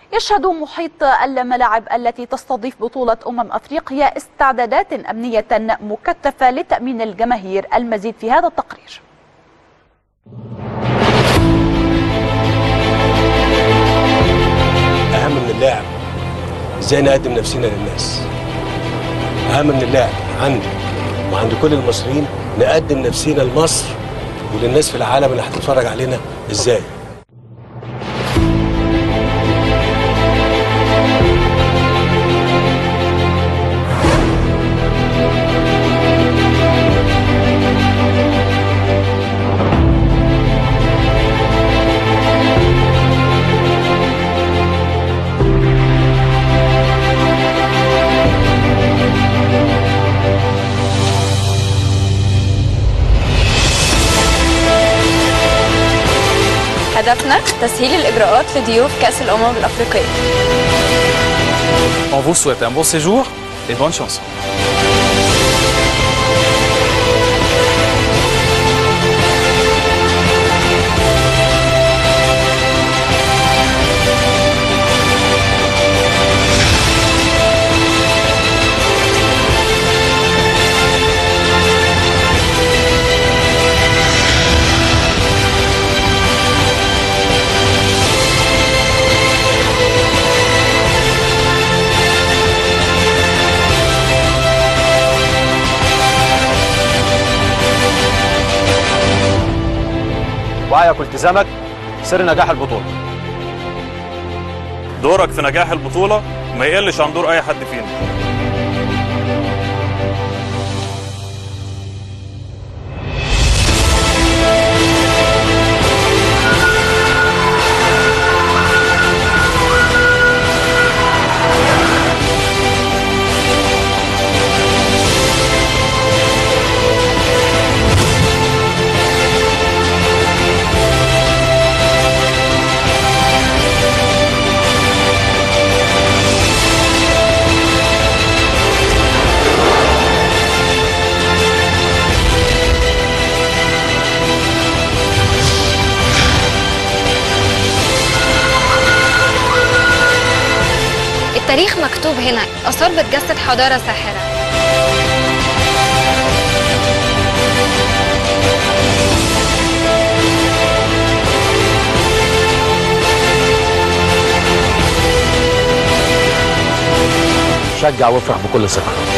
يشهد محيط الملاعب التي تستضيف بطولة أمم أفريقيا استعدادات أمنية مكثفة لتأمين الجماهير المزيد في هذا التقرير اهم من اللاعب ازاي نقدم نفسنا للناس اهم من اللاعب عندي وعند كل المصريين نقدم نفسنا لمصر وللناس في العالم اللي هتتفرج علينا ازاي هدفنا تسهيل الإجراءات لضيوف كأس الأمم الأفريقية On vous souhaite un bon séjour et bonne chance. وعيك والتزامك سر نجاح البطولة دورك في نجاح البطولة ما يقلش عن دور أي حد فينا التاريخ مكتوب هنا آثار بتجسد حضارة ساحرة شجع وافرح بكل ثقة